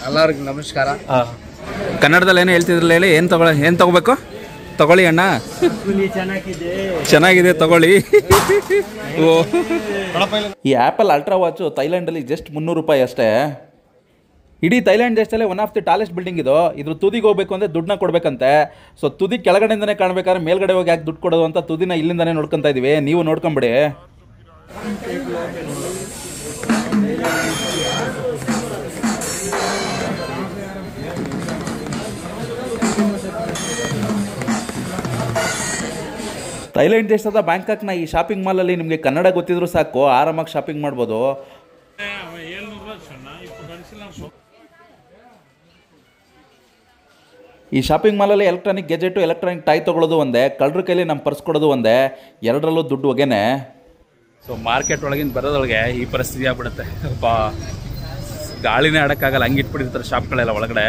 ಎಲ್ಲರಿಗೂ ನಮಸ್ಕಾರ ಕನ್ನಡದಲ್ಲಿ ಏನು ಹೇಳ್ತಿದ್ರಲ್ಲ ಹೇಳಿ ಏನು ತಗೊಳ್ಳಿ ಏನು ತಗೋಬೇಕು ತಗೊಳ್ಳಿ ಅಣ್ಣ ಚೆನ್ನಾಗಿದೆ ತಗೊಳ್ಳಿ ಓ ಈ ಆ್ಯಪಲ್ ಅಲ್ಟ್ರಾ ವಾಚು ಥೈಲ್ಯಾಂಡಲ್ಲಿ ಜಸ್ಟ್ ಮುನ್ನೂರು ರೂಪಾಯಿ ಅಷ್ಟೇ ಇಡೀ ಥೈಲ್ಯಾಂಡ್ ದೇಶದಲ್ಲೇ one of the tallest building ಇದು ಇದ್ರ ತುದಿಗೆ ಹೋಗ್ಬೇಕು ಅಂದರೆ ದುಡ್ಡನ್ನ ಕೊಡ್ಬೇಕಂತೆ ಸೊ ತುದಿ ಕೆಳಗಡೆಯಿಂದನೇ ಕಾಣಬೇಕಾದ್ರೆ ಮೇಲ್ಗಡೆ ಹೋಗಿ ಯಾಕೆ ದುಡ್ಡು ಕೊಡೋದು ಅಂತ ತುದಿನ ಇಲ್ಲಿಂದಾನೇ ನೋಡ್ಕೊಂತ ಇದೀವಿ ನೀವು ನೋಡ್ಕೊಂಬಿಡಿ ಥೈಲ್ಯಾಂಡ್ ದೇಶದ ಬ್ಯಾಂಕಾಕ್ನ ಈ ಶಾಪಿಂಗ್ ಮಾಲಲ್ಲಿ ನಿಮಗೆ ಕನ್ನಡ ಗೊತ್ತಿದ್ರು ಸಾಕು ಆರಾಮಾಗಿ ಶಾಪಿಂಗ್ ಮಾಡ್ಬೋದು ಈ ಶಾಪಿಂಗ್ ಮಾಲಲ್ಲಿ ಎಲೆಕ್ಟ್ರಾನಿಕ್ ಗೆಜೆಟು ಎಲೆಕ್ಟ್ರಾನಿಕ್ ಟೈ ತೊಗೊಳೋದು ಒಂದೇ ಕಳ್ಳರ ಕೈಲಿ ನಮ್ಮ ಪರ್ಸ್ ಕೊಡೋದು ಒಂದೇ ಎರಡರಲ್ಲೂ ದುಡ್ಡು ಹೊಗೆನೆ ಸೊ ಮಾರ್ಕೆಟ್ ಒಳಗಿಂದ ಬರೋದೊಳಗೆ ಈ ಪರಿಸ್ಥಿತಿ ಆಗ್ಬಿಡುತ್ತೆ ಬಾ ಗಾಳಿನೇ ಆಡೋಕ್ಕಾಗಲ್ಲ ಹಂಗೆ ಇಟ್ಬಿಟ್ಟಿರ್ತಾರೆ ಶಾಪ್ಗಳೆಲ್ಲ ಒಳಗಡೆ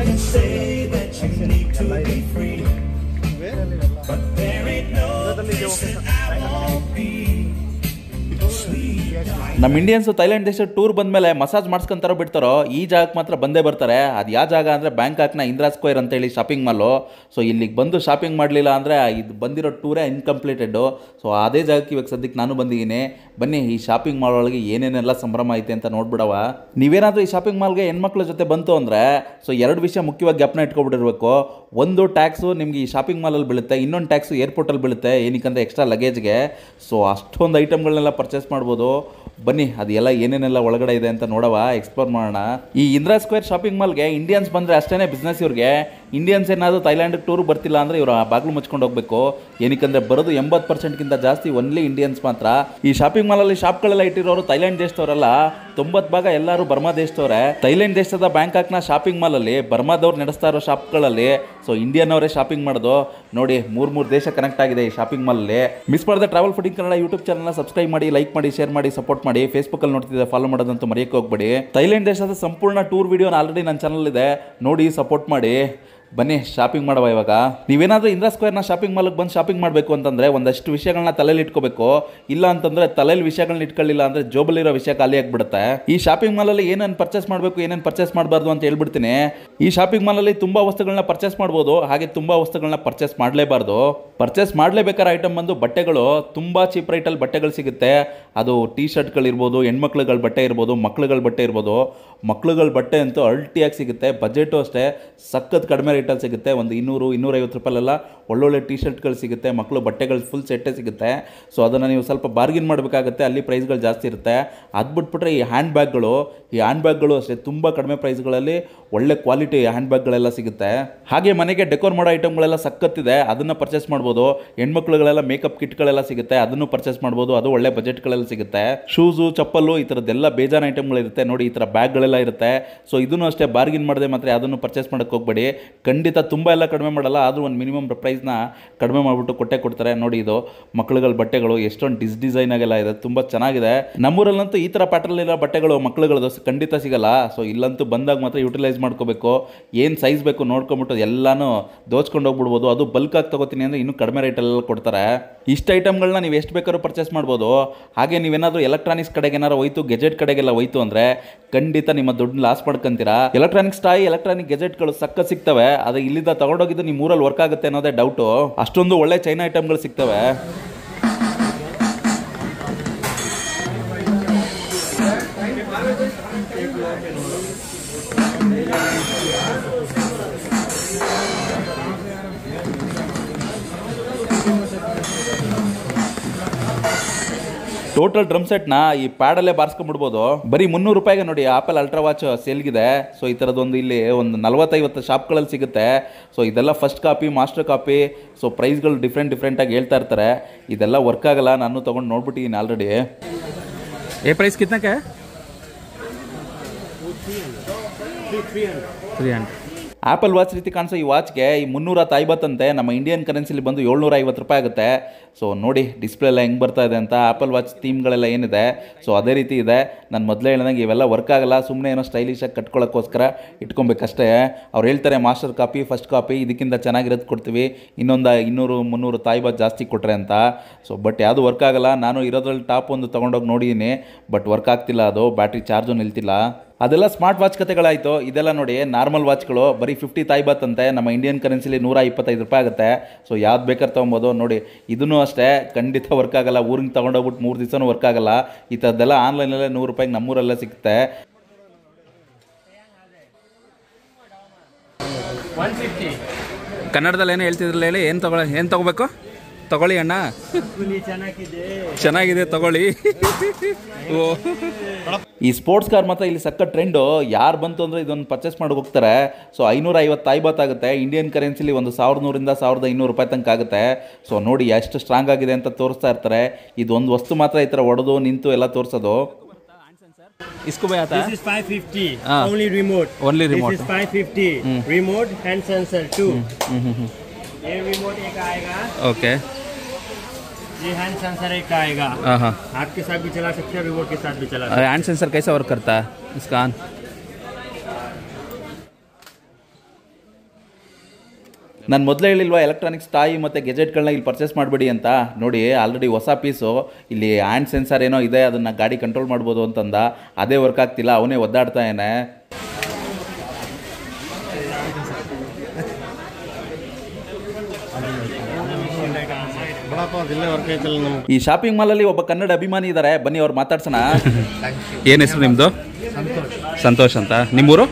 ನಮ್ಮ ಇಂಡಿಯನ್ಸ್ ಥೈಲ್ಯಾಂಡ್ ದೇಶ ಟೂರ್ ಬಂದಮೇಲೆ ಮಸಾಜ್ ಮಾಡಿಸ್ಕೊಂತಾರೋ ಬಿಡ್ತಾರೋ ಈ ಜಾಗಕ್ಕೆ ಮಾತ್ರ ಬಂದೇ ಬರ್ತಾರೆ ಅದು ಯಾವ ಜಾಗ ಅಂದರೆ ಬ್ಯಾಂಕಾಕ್ನ ಇಂದಿರಾ ಸ್ಕ್ವೇರ್ ಅಂತೇಳಿ ಶಾಪಿಂಗ್ ಮಾಲು ಸೊ ಇಲ್ಲಿಗೆ ಬಂದು ಶಾಪಿಂಗ್ ಮಾಡಲಿಲ್ಲ ಅಂದರೆ ಇದು ಬಂದಿರೋ ಟೂರೇ ಇನ್ಕಂಪ್ಲೀಟೆಡ್ಡು ಸೊ ಅದೇ ಜಾಗಕ್ಕೆ ಇವಾಗ ಸದ್ಯಕ್ಕೆ ನಾನು ಬಂದಿದ್ದೀನಿ ಬನ್ನಿ ಈ ಶಾಪಿಂಗ್ ಮಾಲ್ ಒಳಗೆ ಏನೇನೆಲ್ಲ ಸಂಭ್ರಮ ಐತೆ ಅಂತ ನೋಡ್ಬಿಡವ ನೀವೇನಾದರೂ ಈ ಶಾಪಿಂಗ್ ಮಾಲ್ಗೆ ಹೆಣ್ಮಕ್ಳ ಜೊತೆ ಬಂತು ಅಂದರೆ ಸೊ ಎರಡು ವಿಷಯ ಮುಖ್ಯವಾಗಿ ಜ್ಞಾಪನ ಇಟ್ಕೊಬಿಟ್ಟಿರ್ಬೇಕು ಒಂದು ಟ್ಯಾಕ್ಸು ನಿಮಗೆ ಈ ಶಾಪಿಂಗ್ ಮಾಲಲ್ಲಿ ಬೀಳುತ್ತೆ ಇನ್ನೊಂದು ಟ್ಯಾಕ್ಸು ಏರ್ಪೋರ್ಟಲ್ಲಿ ಬೀಳುತ್ತೆ ಏನಕ್ಕಂದ್ರೆ ಎಕ್ಸ್ಟ್ರಾ ಲಗೇಜ್ಗೆ ಸೊ ಅಷ್ಟೊಂದು ಐಟಮ್ಗಳನ್ನೆಲ್ಲ ಪರ್ಚೇಸ್ ಮಾಡ್ಬೋದು ಬನ್ನಿ ಅದೆಲ್ಲ ಏನೇನೆಲ್ಲ ಒಳಗಡೆ ಇದೆ ಅಂತ ನೋಡವ ಎಕ್ಸ್ಪ್ಲೋರ್ ಮಾಡೋಣ ಈ ಇಂದಿರಾ ಸ್ಕ್ವೇರ್ ಶಾಪಿಂಗ್ ಮಾಲ್ಗೆ ಇಂಡಿಯನ್ಸ್ ಬಂದರೆ ಅಷ್ಟೇ ಬಿಸ್ನೆಸ್ ಇವ್ರಿಗೆ ಇಂಡಿಯನ್ಸ್ ಏನಾದರೂ ಥೈಲ್ಯಾಂಡಿಗೆ ಟೂರ್ ಬರ್ತಿಲ್ಲ ಅಂದರೆ ಇವರು ಆ ಬಾಗಿಲು ಮುಚ್ಕೊಂಡು ಹೋಗ್ಬೇಕು ಏನಕ್ಕಂದ್ರೆ ಬರೋದು ಎಂಬತ್ತು ಪರ್ಸೆಂಟ್ಗಿಂತ ಜಾಸ್ತಿ ಒನ್ಲಿ ಇಂಡಿಯನ್ಸ್ ಮಾತ್ರ ಈ ಶಾಪಿಂಗ್ ಮಾಲಲ್ಲಿ ಶಾಪ್ಗಳೆಲ್ಲ ಇಟ್ಟಿರೋರು ಥೈಲ್ಯಾಂಡ್ ದೇಶದವರಲ್ಲ ತೊಂಬತ್ತು ಭಾಗ ಎಲ್ಲರೂ ಬರ್ಮಾ ದೇಶದವ್ರೆ ಥೈಲ್ಯಾಂಡ್ ದೇಶದ ಬ್ಯಾಂಕಾಕ್ನ ಶಾಪಿಂಗ್ ಮಾಲಲ್ಲಿ ಬರ್ಮಾದವ್ರು ನಡೆಸ್ತಾ ಇರೋ ಶಾಪ್ಗಳಲ್ಲಿ ಸೊ ಇಂಡಿಯನ್ ಅವರೇ ಶಾಪಿಂಗ್ ಮಾಡೋದು ನೋಡಿ ಮೂರು ಮೂರು ದೇಶ ಕನೆಕ್ಟ್ ಆಗಿದೆ ಈ ಶಾಪಿಂಗ್ ಮಾಲಲ್ಲಿ ಮಿಸ್ ಮಾಡದೆ ಟ್ರಾವೆಲ್ ಫುಡಿಂಗ್ ಕನ್ನಡ ಯೂಟ್ಯೂಬ್ ಚಾನಲ್ನ ಸಬ್ಸ್ಕ್ರೈಬ್ ಮಾಡಿ ಲೈಕ್ ಮಾಡಿ ಶೇರ್ ಮಾಡಿ ಸಪೋರ್ಟ್ ಮಾಡಿ ಫೇಸ್ಬುಕ್ಕಲ್ಲಿ ನೋಡ್ತಿದ್ದೆ ಫಾಲೋ ಮಾಡೋದಂತೂ ಮರೆಯೋಕೆ ಹೋಗ್ಬೇಡಿ ಥೈಲ್ಯಾಂಡ್ ದೇಶದ ಸಂಪೂರ್ಣ ಟೂರ್ ವಿಡಿಯೋನ ಆಲ್ರೆಡಿ ನನ್ನ ಚಾನಲ್ ಇದೆ ನೋಡಿ ಸಪೋರ್ಟ್ ಮಾಡಿ ಬನ್ನಿ ಶಾಪಿಂಗ್ ಮಾಡುವ ಇವಾಗ ನೀವೇನಾದರೂ ಇಂದಿರಾ ಸ್ಕ್ವೇರ್ನ ಶಾಪಿಂಗ್ ಮಾಲ್ಗೆ ಬಂದು ಶಾಪಿಂಗ್ ಮಾಡಬೇಕು ಅಂತಂದರೆ ಒಂದಷ್ಟು ವಿಷಯಗಳನ್ನ ತಲೆಯಲ್ಲಿ ಇಟ್ಕೋಬೇಕು ಇಲ್ಲ ಅಂತಂದರೆ ತಲೆಯಲ್ಲಿ ವಿಷಯಗಳನ್ನ ಇಟ್ಕೊಳ್ಳಿಲ್ಲ ಅಂದರೆ ಜೋಬಲ್ಲಿರೋ ವಿಷಯ ಖಾಲಿ ಆಗಿಬಿಡುತ್ತೆ ಈ ಶಾಪಿಂಗ್ ಮಾಲಲ್ಲಿ ಏನೇನು ಪರ್ಚೇಸ್ ಮಾಡಬೇಕು ಏನೇನು ಪರ್ಚೇಸ್ ಮಾಡಬಾರ್ದು ಅಂತ ಹೇಳ್ಬಿಡ್ತೀನಿ ಈ ಶಾಪಿಂಗ್ ಮಾಲಲ್ಲಿ ತುಂಬ ವಸ್ತುಗಳನ್ನ ಪರ್ಚೇಸ್ ಮಾಡ್ಬೋದು ಹಾಗೆ ತುಂಬ ವಸ್ತುಗಳನ್ನ ಪರ್ಚೇಸ್ ಮಾಡಲೇಬಾರ್ದು ಪರ್ಚೇಸ್ ಮಾಡಲೇಬೇಕಾದ ಐಟಮ್ ಬಂದು ಬಟ್ಟೆಗಳು ತುಂಬ ಚೀಪ್ ರೈಟಲ್ಲಿ ಬಟ್ಟೆಗಳು ಸಿಗುತ್ತೆ ಅದು ಟೀ ಶರ್ಟ್ಗಳಿರ್ಬೋದು ಹೆಣ್ಮಕ್ಳುಗಳ ಬಟ್ಟೆ ಇರ್ಬೋದು ಮಕ್ಳುಗಳ ಬಟ್ಟೆ ಇರ್ಬೋದು ಮಕ್ಳುಗಳ ಬಟ್ಟೆ ಅಂತೂ ಅಲ್ಟಿಯಾಗಿ ಸಿಗುತ್ತೆ ಬಜೆಟು ಅಷ್ಟೇ ಸಖತ್ ಕಡಿಮೆ ರೇಟಲ್ಲಿ ಸಿಗುತ್ತೆ ಒಂದು ಇನ್ನೂರು ಇನ್ನೂರೈವತ್ತು ರೂಪಾಯಲ್ಲೆಲ್ಲ ಒಳ್ಳೊಳ್ಳೆ ಟೀ ಶರ್ಟ್ಗಳು ಸಿಗುತ್ತೆ ಮಕ್ಕಳು ಬಟ್ಟೆಗಳು ಫುಲ್ ಸೆಟ್ಟೇ ಸಿಗುತ್ತೆ ಸೊ ಅದನ್ನು ನೀವು ಸ್ವಲ್ಪ ಬಾರ್ಗಿನ್ ಮಾಡಬೇಕಾಗುತ್ತೆ ಅಲ್ಲಿ ಪ್ರೈಸ್ಗಳು ಜಾಸ್ತಿ ಇರುತ್ತೆ ಅದು ಬಿಟ್ಬಿಟ್ರೆ ಈ ಹ್ಯಾಂಡ್ ಬ್ಯಾಗ್ಗಳು ಈ ಹ್ಯಾಂಡ್ ಬ್ಯಾಗ್ಗಳು ಅಷ್ಟೇ ತುಂಬ ಕಡಿಮೆ ಪ್ರೈಸ್ಗಳಲ್ಲಿ ಒಳ್ಳೆ ಕ್ವಾಲಿಟಿ ಹ್ಯಾಂಡ್ ಬ್ಯಾಗ್ಗಳೆಲ್ಲ ಸಿಗುತ್ತೆ ಹಾಗೆ ಮನೆಗೆ ಡೆಕೋರ್ ಮಾಡೋ ಐಟಮ್ಗಳೆಲ್ಲ ಸಖತ್ತಿದೆ ಅದನ್ನು ಪರ್ಚೇಸ್ ಮಾಡ್ಬೋದು ಹೆಣ್ಮಕ್ಳುಗಳೆಲ್ಲ ಮೇಕಪ್ ಕಿಟ್ಗಳೆಲ್ಲ ಸಿಗುತ್ತೆ ಅದನ್ನು ಪರ್ಚೇಸ್ ಮಾಡ್ಬೋದು ಅದು ಒಳ್ಳೆ ಬಜೆಟ್ಗಳೆಲ್ಲ ಸಿಗುತ್ತೆ ಶೂಸು ಚಪ್ಪಲು ಈ ಥರದ್ದೆಲ್ಲ ಬೇಜಾನ್ ಐಟಮ್ಗಳಿರುತ್ತೆ ನೋಡಿ ಈ ಥರ ಬ್ಯಾಗ್ಗಳೆಲ್ಲ ಇರುತ್ತೆ ಸೊ ಇದನ್ನು ಅಷ್ಟೇ ಬಾರ್ಗಿನ್ ಮಾಡದೆ ಮಾತ್ರ ಅದನ್ನು ಪರ್ಚೇಸ್ ಮಾಡೋಕ್ಕೆ ಹೋಗ್ಬೇಡಿ ಖಂಡಿತ ತುಂಬ ಎಲ್ಲ ಕಡಿಮೆ ಮಾಡಲ್ಲ ಆದರೂ ಒಂದು ಮಿನಿಮಮ್ ಪ್ರೈಸ್ನ ಕಡಿಮೆ ಮಾಡಿಬಿಟ್ಟು ಕೊಟ್ಟೆ ಕೊಡ್ತಾರೆ ನೋಡಿ ಇದು ಮಕ್ಳುಗಳ ಬಟ್ಟೆಗಳು ಎಷ್ಟೊಂದು ಡಿಸ್ ಡಿಸೈನ್ ಆಗೆಲ್ಲ ಇದೆ ತುಂಬ ಚೆನ್ನಾಗಿದೆ ನಮ್ಮೂರಲ್ಲಂತೂ ಈ ಥರ ಪ್ಯಾಟರ್ನ್ ಇರೋ ಬಟ್ಟೆಗಳು ಮಕ್ಳುಗಳದ್ದು ಖಂಡಿತ ಸಿಗಲ್ಲ ಸೊ ಇಲ್ಲಂತೂ ಬಂದಾಗ ಮಾತ್ರ ಯುಟಿಲೈಸ್ ಮಾಡ್ಕೋಬೇಕು ಏನು ಸೈಜ್ ಬೇಕು ನೋಡ್ಕೊಂಬಿಟ್ಟು ಎಲ್ಲಾನು ದೋಚ್ಕೊಂಡು ಹೋಗ್ಬಿಡ್ಬೋದು ಅದು ಬಲ್ಕಾಗಿ ತಗೋತೀನಿ ಅಂದರೆ ಇನ್ನೂ ಕಡಿಮೆ ರೇಟಲ್ಲೆಲ್ಲ ಕೊಡ್ತಾರೆ ಇಷ್ಟು ಐಟಮ್ಗಳನ್ನ ನೀವು ಎಷ್ಟು ಬೇಕಾದ್ರೂ ಪರ್ಚೇಸ್ ಮಾಡ್ಬೋದು ಹಾಗೆ ನೀವೇನಾದರೂ ಎಲೆಕ್ಟ್ರಾನಿಕ್ಸ್ ಕಡೆಗೆ ಏನಾರು ಹೋಯ್ತು ಗೆಜೆಟ್ ಕಡೆಗೆಲ್ಲ ಹೋಯ್ತು ಅಂದರೆ ಖಂಡಿತ ನಿಮ್ಮ ದುಡ್ಡು ಲಾಸ್ ಮಾಡ್ಕೊಂತೀರಾ ಎಲೆಕ್ಟ್ರಾನಿಕ್ಸ್ ಟಾಯ್ ಎಲೆಕ್ಟ್ರಾನಿಕ್ ಗೆಜೆಟ್ಗಳು ಸಕ್ಕ ಸಿಗ್ತವೆ ಅದು ಇಲ್ಲಿಂದ ತಗೊಂಡೋಗಿದ್ದು ನಿಮ್ಮ ಊರಲ್ಲಿ ವರ್ಕ್ ಆಗುತ್ತೆ ಅನ್ನೋದೇ ಡೌಟು ಅಷ್ಟೊಂದು ಒಳ್ಳೆ ಚೈನಾ ಐಟಮ್ಗಳು ಸಿಗ್ತವೆ ಟೋಟಲ್ ಡ್ರಮ್ ಸೆಟ್ನ ಈ ಪ್ಯಾಡಲ್ಲೇ ಬಾರಿಸ್ಕೊಂಡ್ಬಿಡ್ಬೋದು ಬರೀ ಮುನ್ನೂರು ರೂಪಾಯಿಗೆ ನೋಡಿ ಆಪಲ್ ಅಲ್ಟ್ರಾ ವಾಚ್ ಸೇಲ್ಗಿದೆ ಸೊ ಈ ಥರದ್ದೊಂದು ಇಲ್ಲಿ ಒಂದು ನಲವತ್ತೈವತ್ತು ಶಾಪ್ಗಳಲ್ಲಿ ಸಿಗುತ್ತೆ ಸೊ ಇದೆಲ್ಲ first copy master copy so ಪ್ರೈಸ್ಗಳು ಡಿಫ್ರೆಂಟ್ ಡಿಫ್ರೆಂಟಾಗಿ ಹೇಳ್ತಾ ಇರ್ತಾರೆ ಇದೆಲ್ಲ ವರ್ಕ್ ಆಗಲ್ಲ ನಾನು ತೊಗೊಂಡು ನೋಡ್ಬಿಟ್ಟಿದ್ದೀನಿ ಆಲ್ರೆಡಿ ಏ ಪ್ರೈಸ್ ಕಿತ್ನಕ್ಕೆ ತ್ರೀ ಹಂಡ್ರೆಡ್ ಆ್ಯಪಲ್ ವಾಚ್ ರೀತಿ ಕಾಣಿಸೋ ಈ ವಾಚ್ಗೆ ಈ ಮುನ್ನೂರ ಐವತ್ತಂತೆ ನಮ್ಮ ಇಂಡಿಯನ್ ಕರೆನ್ಸಿಲಿ ಬಂದು ಏಳ್ನೂರ ಐವತ್ತು ರೂಪಾಯಿ ಆಗುತ್ತೆ ಸೊ ನೋಡಿ ಡಿಸ್ಪ್ಲೇ ಎಲ್ಲ ಹೆಂಗೆ ಬರ್ತಾ ಇದೆ ಅಂತ ಆ್ಯಪಲ್ ವಾಚ್ ಥೀಮ್ಗಳೆಲ್ಲ ಏನಿದೆ ಸೊ ಅದೇ ರೀತಿ ಇದೆ ನಾನು ಮೊದಲೇ ಹೇಳ್ದಂಗೆ ಇವೆಲ್ಲ ವರ್ಕ್ ಆಗಲ್ಲ ಸುಮ್ಮನೆ ಏನೋ ಸ್ಟೈಲಿಶಾಗಿ ಕಟ್ಕೊಳ್ಳೋಕ್ಕೋಸ್ಕರ ಇಟ್ಕೊಬೇಕಷ್ಟೇ ಅವ್ರು ಹೇಳ್ತಾರೆ ಮಾಸ್ಟರ್ ಕಾಪಿ ಫಸ್ಟ್ ಕಾಪಿ ಇದಕ್ಕಿಂತ ಚೆನ್ನಾಗಿರೋದು ಕೊಡ್ತೀವಿ ಇನ್ನೊಂದು ಇನ್ನೂರು ಮುನ್ನೂರು ತಾಯಿ ಬಾತ್ ಜಾಸ್ತಿ ಕೊಟ್ರೆ ಅಂತ ಸೊ ಬಟ್ ಯಾವುದು ವರ್ಕ್ ಆಗಲ್ಲ ನಾನು ಇರೋದ್ರಲ್ಲಿ ಟಾಪ್ ಒಂದು ತೊಗೊಂಡೋಗಿ ನೋಡಿದ್ದೀನಿ ಬಟ್ ವರ್ಕ್ ಆಗ್ತಿಲ್ಲ ಅದು ಬ್ಯಾಟ್ರಿ ಚಾರ್ಜು ನಿಲ್ತಿಲ್ಲ ಅದೆಲ್ಲ ಸ್ಮಾರ್ಟ್ ವಾಚ್ ಕತೆಗಳಾಯಿತು ಇದೆಲ್ಲ ನೋಡಿ ನಾರ್ಮಲ್ ವಾಚ್ಗಳು ಬರೀ ಫಿಫ್ಟಿ ತಾಯ್ಬಾತ್ ಅಂತೆ ನಮ್ಮ ಇಂಡಿಯನ್ ಕರೆನ್ಸಿಲಿ ನೂರ ಇಪ್ಪತ್ತೈದು ರೂಪಾಯಿ ಆಗುತ್ತೆ ಸೊ ಯಾವ್ದು ಬೇಕಾದ್ರೆ ತೊಗೊಬೋದು ನೋಡಿ ಇದನ್ನು ಅಷ್ಟೇ ಖಂಡಿತ ವರ್ಕ್ ಆಗಲ್ಲ ಊರಿಗೆ ತೊಗೊಂಡೋಗ್ಬಿಟ್ಟು ಮೂರು ದಿವಸನೂ ವರ್ಕ್ ಆಗಲ್ಲ ಈ ಥರದ್ದೆಲ್ಲ ಆನ್ಲೈನಲ್ಲೇ ನೂರು ರೂಪಾಯಿಗೆ ನಮ್ಮೂರಲ್ಲೇ ಸಿಗುತ್ತೆ ಕನ್ನಡದಲ್ಲಿ ಏನು ಹೇಳ್ತಿದ್ರಲ್ಲ ಹೇಳಿ ಏನು ತಗೊಳ ಏನು ತಗೋಬೇಕು ತಗೊಳ್ಳಿ ಅಣ್ಣ ಚೆನ್ನಾಗಿದೆ ತಗೊಳ್ಳಿ ಓ ಈ ಸ್ಪೋರ್ಟ್ಸ್ ಕಾರ್ ಮಾತ್ರ ಇಲ್ಲಿ ಸಕ್ಕ ಟ್ರೆಂಡು ಯಾರು ಬಂತು ಅಂದರೆ ಇದೊಂದು ಪರ್ಚೇಸ್ ಮಾಡಿ ಹೋಗ್ತಾರೆ ಸೊ ಐನೂರ ಐವತ್ತು ತಾಯ್ಬಾತ್ ಆಗುತ್ತೆ ಇಂಡಿಯನ್ ಕರೆನ್ಸಿಲಿ ಒಂದು ಸಾವಿರದ ನೂರಿಂದ ಸಾವಿರದ ಐನೂರು ರೂಪಾಯಿ ತನಕ ಆಗುತ್ತೆ ಸೊ ನೋಡಿ ಎಷ್ಟು ಸ್ಟ್ರಾಂಗ್ ಆಗಿದೆ ಅಂತ ತೋರಿಸ್ತಾ ಇರ್ತಾರೆ ಇದೊಂದು ವಸ್ತು ಮಾತ್ರ ಈ ಥರ ಒಡೆದು ನಿಂತು ಎಲ್ಲ ತೋರಿಸೋದು इसको भी आता This है is 550. Ah. Only remote. Only remote. This is 550. Remote hand sensor two. ये remote एक आएगा ओके ये हैंड सेंसर एक आएगा हाँ हाँ हाथ के साथ भी चला सकते हैं रिमोट के साथ भी चला सकते हैंड सेंसर कैसा वर्क करता है इसका ऑन ನಾನು ಮೊದಲೇ ಹೇಳಿಲ್ವಾ ಎಲೆಕ್ಟ್ರಾನಿಕ್ಸ್ ತಾಯಿ ಮತ್ತು ಗೆಜೆಟ್ಗಳನ್ನ ಇಲ್ಲಿ ಪರ್ಚೇಸ್ ಮಾಡಬೇಡಿ ಅಂತ ನೋಡಿ ಆಲ್ರೆಡಿ ಹೊಸ ಪೀಸು ಇಲ್ಲಿ ಹ್ಯಾಂಡ್ ಸೆನ್ಸರ್ ಏನೋ ಇದೆ ಅದನ್ನು ಗಾಡಿ ಕಂಟ್ರೋಲ್ ಮಾಡ್ಬೋದು ಅಂತಂದ ಅದೇ ವರ್ಕ್ ಆಗ್ತಿಲ್ಲ ಅವನೇ ಒದ್ದಾಡ್ತಾ ಏನೇ ಈ ಶಾಪಿಂಗ್ ಮಾಲಲ್ಲಿ ಒಬ್ಬ ಕನ್ನಡ ಅಭಿಮಾನಿ ಇದ್ದಾರೆ ಬನ್ನಿ ಅವ್ರು ಮಾತಾಡ್ಸೋಣ ಏನು ಹೆಸರು ನಿಮ್ಮದು ಸಂತೋಷ್ ಅಂತ ನಿಮ್ಮೂರು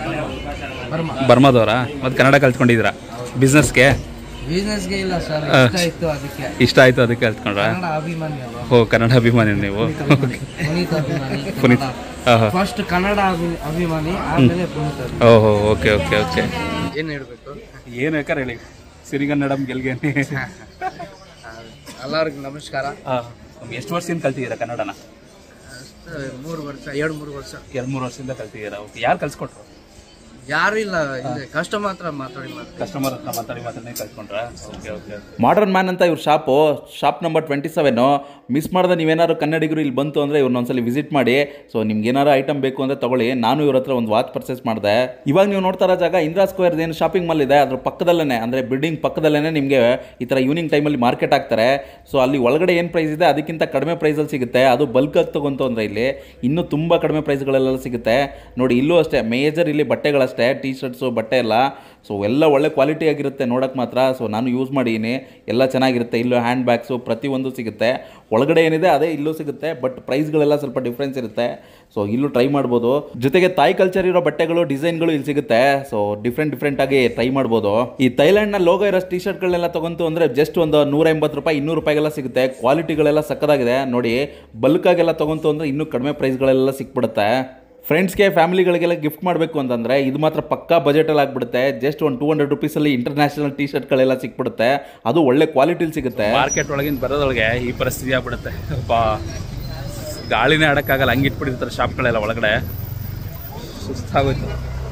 ಬರ್ಮಾದವರಾ ಮತ್ತು ಕನ್ನಡ ಕಲ್ತ್ಕೊಂಡಿದ್ದೀರಾ ಬಿಸ್ನೆಸ್ಗೆ ಬಿಸ್ನೆಸ್ಗೆ ಇಲ್ಲ ಸರ್ ಆ. ಇಷ್ಟ ಇತ್ತು ಅದಕ್ಕೆ ಇಷ್ಟ ಆಯಿತು ಅದಕ್ಕೆ ಕಲ್ತ್ಕೊಂಡ್ರಾ ಕನ್ನಡ ಅಭಿಮಾನಿ ಅಲ್ವಾ ಓ ಕನ್ನಡ ಅಭಿಮಾನಿ ನೀವು ಪುನೀತ್ ಅಭಿಮಾನಿ ಪುನೀತ್ ಹಾಂ ಹಾಂ ಫಸ್ಟ್ ಕನ್ನಡ ಅಭಿ- ಅಭಿಮಾನಿ ಆಮೇಲೆ ಪುನೀತ್ ಅಭಿಮಾನಿ ಓಹೋ ಓಕೆ ಓಕೆ ಓಕೆ ಏನ್ ಹೇಳ್ಬೇಕು ಏನು ಬೇಕಾರೆ ಹೇಳಿ ಸಿರಿಗನ್ನಡಂ ಗೆಲ್ಗೇನೆ ಎಲ್ಲರಿಗೂ ನಮಸ್ಕಾರ ಎಷ್ಟು ವರ್ಷದಿಂದ ಕಲ್ತಿದ್ದೀರಾ ಕನ್ನಡನ ಅಷ್ಟು ಮೂರು ವರ್ಷ ಎರಡು ಮೂರು ವರ್ಷ ಎರಡು ಮೂರು ವರ್ಷದಿಂದ ಕಲ್ತಿದ್ದೀರಾ ಓಕೆ ಯಾರು ಕಲ್ಸ್ಕೊಟ್ರು ಯಾರು ಇಲ್ಲ ಇದೆ ಕಷ್ಟ ಮಾತ್ರ ಮಾತಾಡಿ ಮಾತಾಡಿ ಕಸ್ಟಮರ್ ಹತ್ರ ಮಾತಾಡಿ ಮಾತಾಡಿ ಕಲ್ತ್ಕೊಂಡ್ರಾ ಓಕೆ ಓಕೆ ಮಾಡರ್ನ್ ಮ್ಯಾನ್ ಅಂತ ಇವ್ರ shop shop number twenty seven miss ಮಾಡಿದ್ರೆ ನೀವೇನಾದ್ರು ಕನ್ನಡಿಗರು ಇಲ್ಲಿ ಬಂತು ಅಂದರೆ ಇವ್ರನ್ನ ಒಂದ್ಸಲಿ ವಿಸಿಟ್ ಮಾಡಿ ಸೊ ನಿಮ್ಗೆ ಏನಾರು ಐಟಮ್ ಬೇಕು ಅಂದರೆ ತಗೊಳ್ಳಿ ನಾನು ಇವ್ರ ಹತ್ರ ಒಂದು ವಾಚ್ ಪರ್ಚೇಸ್ ಮಾಡಿದೆ ಇವಾಗ ನೀವು ನೋಡ್ತಾ ಇರೋ ಜಾಗ ಇಂದಿರಾ ಸ್ಕ್ವೇರ್ ಏನು ಶಾಪಿಂಗ್ ಮಾಲ್ ಇದೆ ಅದ್ರ ಪಕ್ಕದಲ್ಲೇ ಅಂದರೆ ಬಿಲ್ಡಿಂಗ್ ಪಕ್ಕದಲ್ಲೇ ನಿಮಗೆ ಈ ಥರ ಈವ್ನಿಂಗ್ ಟೈಮಲ್ಲಿ ಮಾರ್ಕೆಟ್ ಹಾಕ್ತಾರೆ ಸೊ ಅಲ್ಲಿ ಒಳಗಡೆ ಏನು ಪ್ರೈಸ್ ಇದೆ ಅದಕ್ಕಿಂತ ಕಡಿಮೆ ಪ್ರೈಸಲ್ಲಿ ಸಿಗುತ್ತೆ ಅದು ಬಲ್ಕಾಗಿ ತಗೊಂತು ಅಂದರೆ ಇಲ್ಲಿ ಇನ್ನೂ ತುಂಬ ಕಡಿಮೆ ಪ್ರೈಸ್ಗಳೆಲ್ಲ ಸಿಗುತ್ತೆ ನೋಡಿ ಇಲ್ಲೂ ಅಷ್ಟೇ ಮೇಜರ್ ಇಲ್ಲಿ ಬಟ್ಟೆಗಳಷ್ಟೇ ಟೀ ಶರ್ಟ್ಸು ಬಟ್ಟೆ ಎಲ್ಲ ಸೊ ಎಲ್ಲ ಒಳ್ಳೆ ಕ್ವಾಲಿಟಿ ಆಗಿರುತ್ತೆ ನೋಡೋಕೆ ಮಾತ್ರ ಸೊ ನಾನು ಯೂಸ್ ಮಾಡೀನಿ ಎಲ್ಲ ಚೆನ್ನಾಗಿರುತ್ತೆ ಇಲ್ಲೂ ಹ್ಯಾಂಡ್ ಬ್ಯಾಗ್ಸು ಪ್ರತಿಯೊಂದು ಸಿಗುತ್ತೆ ಒಳಗಡೆ ಏನಿದೆ ಅದೇ ಇಲ್ಲೂ ಸಿಗುತ್ತೆ ಬಟ್ ಪ್ರೈಸ್ಗಳೆಲ್ಲ ಸ್ವಲ್ಪ ಡಿಫ್ರೆನ್ಸ್ ಇರುತ್ತೆ ಸೊ ಇಲ್ಲೂ ಟ್ರೈ ಮಾಡ್ಬೋದು ಜೊತೆಗೆ ತಾಯಿ ಕಲ್ಚರ್ ಇರೋ ಬಟ್ಟೆಗಳು ಡಿಸೈನ್ಗಳು ಇಲ್ಲಿ ಸಿಗುತ್ತೆ ಸೊ ಡಿಫ್ರೆಂಟ್ ಡಿಫ್ರೆಂಟ್ ಆಗಿ ಟ್ರೈ ಮಾಡ್ಬೋದು ಈ ಥೈಲ್ಯಾಂಡ್ನ ಲೋಗೋ ಇರೋ ಟಿ ಶರ್ಟ್ಗಳನ್ನೆಲ್ಲ ತಗೊಂತು ಅಂದರೆ ಜಸ್ಟ್ ಒಂದು ನೂರ ಎಂಬತ್ತು ರೂಪಾಯಿ ಇನ್ನೂರು ರೂಪಾಯಿಗೆಲ್ಲ ಸಿಗುತ್ತೆ ಕ್ವಾಲಿಟಿಗಳೆಲ್ಲ ಸಕ್ಕದಾಗಿದೆ ನೋಡಿ ಬಲ್ಕಾಗೆಲ್ಲ ತಗೊಂತು ಅಂದರೆ ಇನ್ನೂ ಕಡಿಮೆ ಪ್ರೈಸ್ಗಳೆಲ್ಲ ಸಿಕ್ಬಿಡುತ್ತೆ ಫ್ರೆಂಡ್ಸ್ಗೆ ಫ್ಯಾಮಿಲಿಗಳಿಗೆಲ್ಲ ಗಿಫ್ಟ್ ಮಾಡಬೇಕು ಅಂತಂದರೆ ಇದು ಮಾತ್ರ ಪಕ್ಕಾ ಬಜೆಟಲ್ಲಿ ಆಗಿಬಿಡುತ್ತೆ ಜಸ್ಟ್ ಒಂದು ಟೂ ಹಂಡ್ರೆಡ್ ರುಪೀಸಲ್ಲಿ ಇಂಟರ್ನ್ಯಾಷನಲ್ ಟಿ ಶರ್ಟ್ಗಳೆಲ್ಲ ಸಿಕ್ಬಿಡುತ್ತೆ ಅದು ಒಳ್ಳೆ ಕ್ವಾಲಿಟಿಲಿ ಸಿಗುತ್ತೆ ಮಾರ್ಕೆಟ್ ಒಳಗಿಂದ ಬರೋದೊಳಗೆ ಈ ಪರಿಸ್ಥಿತಿ ಆಗ್ಬಿಡುತ್ತೆ ಬಾ ಗಾಳಿನೇ ಆಡೋಕ್ಕಾಗಲ್ಲ ಹಂಗೆ ಇಟ್ಬಿಟ್ಟಿರ್ತಾರೆ ಶಾಪ್ಗಳೆಲ್ಲ ಒಳಗಡೆ ಸುಸ್ತಾಗೋಯ್ತು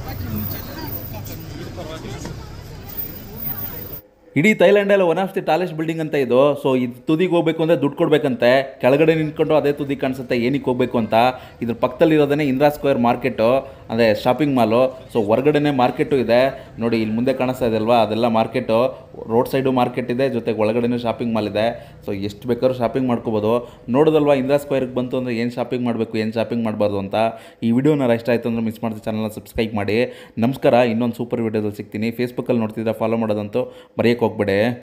ಇಡೀ ಥೈಲ್ಯಾಂಡಲ್ಲಿ one of the tallest building ಅಂತ ಇದು ಸೊ ಇದು ತುದಿಗೆ ಹೋಗ್ಬೇಕು ಅಂದರೆ ದುಡ್ಡು ಕೊಡ್ಬೇಕಂತೆ ಕೆಳಗಡೆ ನಿಂತ್ಕೊಂಡು ಅದೇ ತುದಿ ಕಾಣಿಸುತ್ತೆ ಏನಕ್ಕೆ ಹೋಗ್ಬೇಕು ಅಂತ ಇದ್ರ ಪಕ್ಕದಲ್ಲಿರೋದೇ ಇಂದಿರಾ ಸ್ಕ್ವೇರ್ ಮಾರ್ಕೆಟು ಅಂದರೆ ಶಾಪಿಂಗ್ ಮಾಲು ಸೊ ಹೊರಗಡೆನೇ ಮಾರ್ಕೆಟು ಇದೆ ನೋಡಿ ಇಲ್ಲಿ ಮುಂದೆ ಕಾಣಿಸ್ತಾ ಇದೆ ಅಲ್ವಾ ಅದೆಲ್ಲ ಮಾರ್ಕೆಟು ರೋಡ್ ಸೈಡು ಮಾರ್ಕೆಟ್ ಇದೆ ಜೊತೆಗೆ ಒಳಗಡೆನೂ ಶಾಪಿಂಗ್ ಮಾಲ್ ಇದೆ ಸೊ ಎಷ್ಟು ಬೇಕಾದ್ರೂ ಶಾಪಿಂಗ್ ಮಾಡ್ಕೋಬೋದು ನೋಡೋದಲ್ವಾ ಇಂದಿರಾ ಸ್ಕ್ವೇರ್ಗೆ ಬಂತು ಅಂದರೆ ಏನು ಶಾಪಿಂಗ್ ಮಾಡಬೇಕು ಏನು ಶಾಪಿಂಗ್ ಮಾಡಬಾರ್ದು ಅಂತ ಈ ವಿಡಿಯೋನ ಇಷ್ಟ ಆಯಿತು ಅಂದರೆ ಮಿಸ್ ಮಾಡಿದ ಚಾನಲ್ನ ಸಬ್ಸ್ಕ್ರೈಬ್ ಮಾಡಿ ನಮಸ್ಕಾರ ಇನ್ನೊಂದು ಸೂಪರ್ ವಿಡಿಯೋದಲ್ಲಿ ಸಿಗ್ತೀನಿ ಫೇಸ್ಬುಕ್ಕಲ್ಲಿ ನೋಡ್ತಿದ್ರೆ ಫಾಲೋ ಮಾಡೋದಂತೂ ಮರೆಯೋಕ್ಕೆ ಹೋಗ್ಬೇಡಿ